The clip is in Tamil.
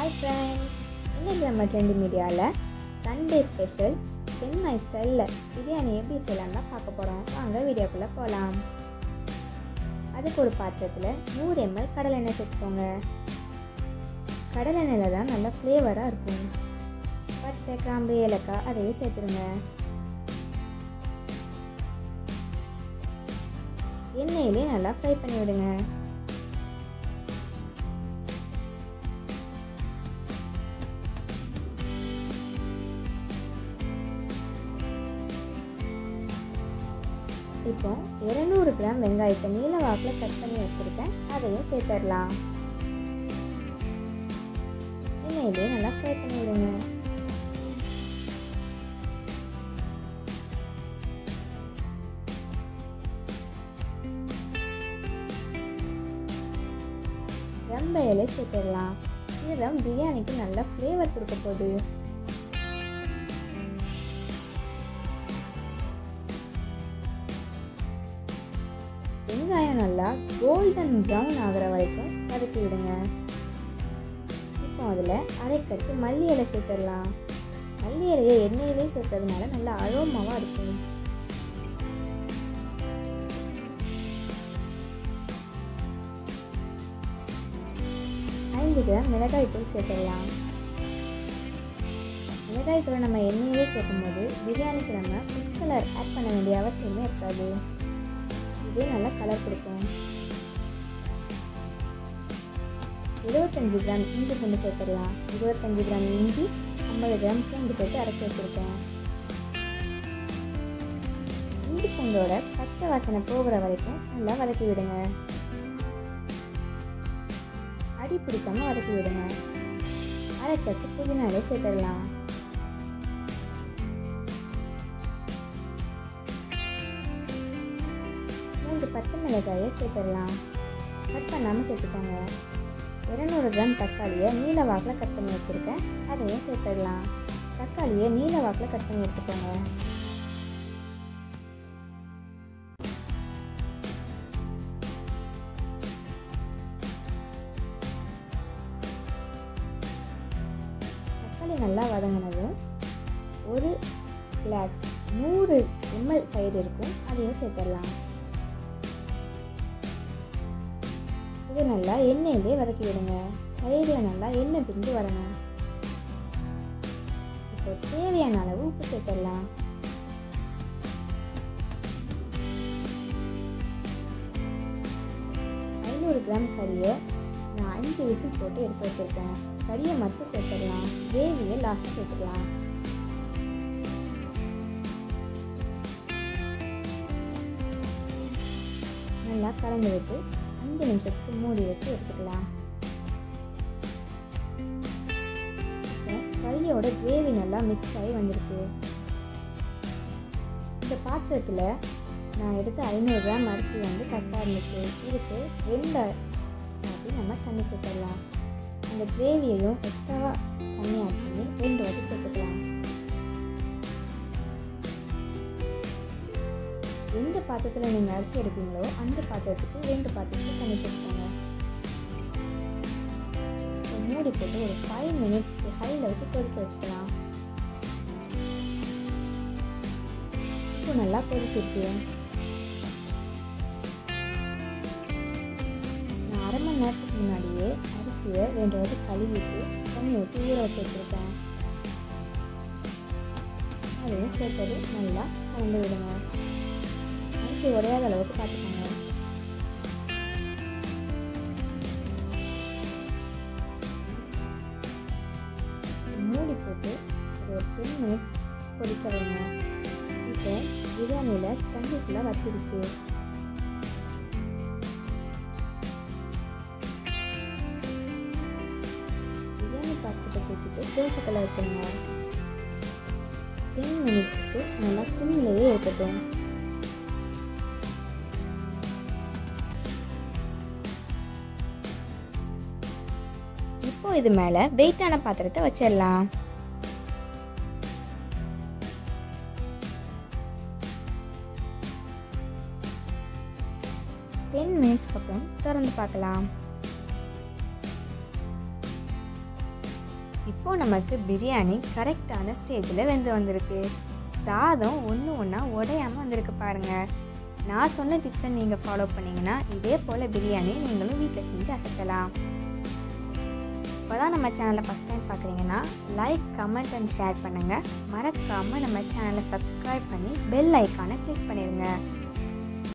ஹாய் ஃப்ரெண்ட் இன்னைக்கு நம்ம ட்ரெண்ட் மீடியாவில் சண்டே ஸ்பெஷல் சென்னை ஸ்டைலில் பிரியாணி எப்படி செய்யலாம் தான் பார்க்க போகிறோம் வாங்க வீடியோக்குள்ளே போகலாம் அதுக்கு ஒரு பாத்திரத்தில் நூறு எம்எல் கடலெண்ணெய் சேர்த்துக்கோங்க கடலெண்ணெயில் தான் நல்லா ஃப்ளேவராக இருக்கும் பட்டை கிராம்பு ஏலக்காய் அதையும் சேர்த்துருங்க எண்ணெயிலே நல்லா ஃப்ரை பண்ணி விடுங்க இப்போ இருநூறு கிராம் வெங்காயத்தை நீல வாக்கில் கட் பண்ணி வச்சுருக்கேன் அதையும் சேர்த்துடலாம் எண்ணெயிலே நல்லா ஃப்ரை பண்ணி விடுங்க ரொம்ப இலை சேர்த்துடலாம் இதுதான் பிரியாணிக்கு நல்ல ஃப்ளேவர் கொடுக்க போகுது வெங்காயம் நல்லா கோல்டன் ப்ரௌன் ஆகிற வரைக்கும் வதக்கி விடுங்க இப்போ அதில் அரைக்கட்டு மல்லி இலை சேர்த்துடலாம் மல்லி இலையை எண்ணெயிலே சேர்த்ததுனால நல்லா அரோமாவாக இருக்கும் ஐந்து கிராம் மிளகாய் தூள் சேர்த்துடலாம் மிளகாய் தூளை நம்ம எண்ணெயிலே சேர்க்கும்போது பிரியாணிக்கு நம்ம ஃபுட் கலர் ஆட் பண்ண வேண்டிய அவசியமே இருக்காது இதே நல்லா கலர் கொடுக்கும் இருபத்தஞ்சி கிராம் இஞ்சி பூண்டு சேர்த்துடலாம் இருபத்தஞ்சி கிராம் இஞ்சி ஐம்பது கிராம் பூண்டு சேர்த்து அரைச்சி வச்சுருக்கேன் இஞ்சி பூண்டோட பச்சை வாசனை போகிற வரைக்கும் நல்லா வதக்கி விடுங்க அடி பிடிக்காம வதக்கி விடுங்க அரைக்கட்டு புதினாலே சேர்த்துடலாம் மூன்று பச்சை மிளகாயை சேர்த்துடலாம் கட் பண்ணாமல் சேர்த்துக்கோங்க இரநூறு கிராம் தக்காளியை நீல வாக்கில் கட் பண்ணி வச்சுருக்கேன் அதையும் சேர்த்துடலாம் தக்காளியை நீல வாக்கில் கட் பண்ணி எடுத்துக்கோங்க தக்காளி நல்லா வதங்கினதும் ஒரு கிளாஸ் நூறு எம்எல் தயிர் இருக்கும் அதையும் சேர்த்துடலாம் இது நல்லா எண்ணெயிலே வதக்கி விடுங்க தயிரில் நல்லா எண்ணெய் பிரிஞ்சு வரணும் இப்போ தேவையான அளவு உப்பு சேர்த்துடலாம் ஐநூறு கிராம் கறியை நான் அஞ்சு விசில் போட்டு எடுத்து வச்சுருக்கேன் கறியை மட்டும் சேர்த்துடலாம் கிரேவியை லாஸ்ட்டாக சேர்த்துக்கலாம் நல்லா கலந்து விட்டு அஞ்சு நிமிஷத்துக்கு மூடி வச்சு எடுத்துக்கலாம் கறியோட கிரேவி நல்லா மிக்ஸ் ஆகி வந்திருக்கு இந்த பாத்திரத்தில் நான் எடுத்த ஐநூறு கிராம் அரிசி வந்து கரெக்டாக இருந்துச்சு இதுக்கு ரெண்டு வாட்டி நம்ம தண்ணி சேர்த்துடலாம் அந்த கிரேவியையும் எக்ஸ்ட்ராவாக தண்ணி ஆட் பண்ணி ரெண்டு வாட்டி சேர்த்துக்கலாம் எந்த பாத்திரத்தில் நீங்கள் அரிசி எடுப்பீங்களோ அந்த பாத்திரத்துக்கு ரெண்டு பாத்திரத்துக்கு தண்ணி சேர்த்துக்கோங்க மூடி போட்டு ஒரு ஃபைவ் மினிட்ஸ்க்கு ஹையில் வச்சு கொதிக்க வச்சுக்கலாம் இப்போ நல்லா கொதிச்சிருச்சு நான் அரை மணி நேரத்துக்கு முன்னாடியே அரிசியை ரெண்டு வாட்டி கழுவிட்டு தண்ணி ஊற்றி ஊற வச்சு வச்சுருக்கேன் அதையும் சேர்த்தது நல்லா கலந்து விடுங்க அரிசி உடையாத அளவுக்கு பார்த்துக்கோங்க மூடி போட்டு ஒரு டென் மினிட்ஸ் கொதிக்க வைங்க இப்போ பிரியாணியில் தண்ணி ஃபுல்லாக வத்திருச்சு பிரியாணி பாத்திரத்தை தூக்கிட்டு தோசைக்கல்லை வச்சுருங்க டென் மினிட்ஸ்க்கு நல்லா சிம்லேயே இருக்கட்டும் இப்போ இது மேலே வெயிட்டான பாத்திரத்தை வச்சிடலாம் டென் மினிட்ஸ்க்கு அப்புறம் திறந்து பார்க்கலாம் இப்போ நமக்கு பிரியாணி கரெக்டான ஸ்டேஜில் வெந்து வந்திருக்கு சாதம் ஒன்று ஒன்றா உடையாமல் வந்திருக்கு பாருங்கள் நான் சொன்ன டிப்ஸை நீங்கள் ஃபாலோ பண்ணிங்கன்னா இதே போல் பிரியாணி நீங்களும் வீட்டில் செஞ்சு அசத்தலாம் இப்போ தான் நம்ம சேனலை ஃபஸ்ட் டைம் பார்க்குறீங்கன்னா லைக் கமெண்ட் அண்ட் ஷேர் பண்ணுங்கள் மறக்காமல் நம்ம சேனலை சப்ஸ்கிரைப் பண்ணி பெல் ஐக்கானை கிளிக் பண்ணிடுங்க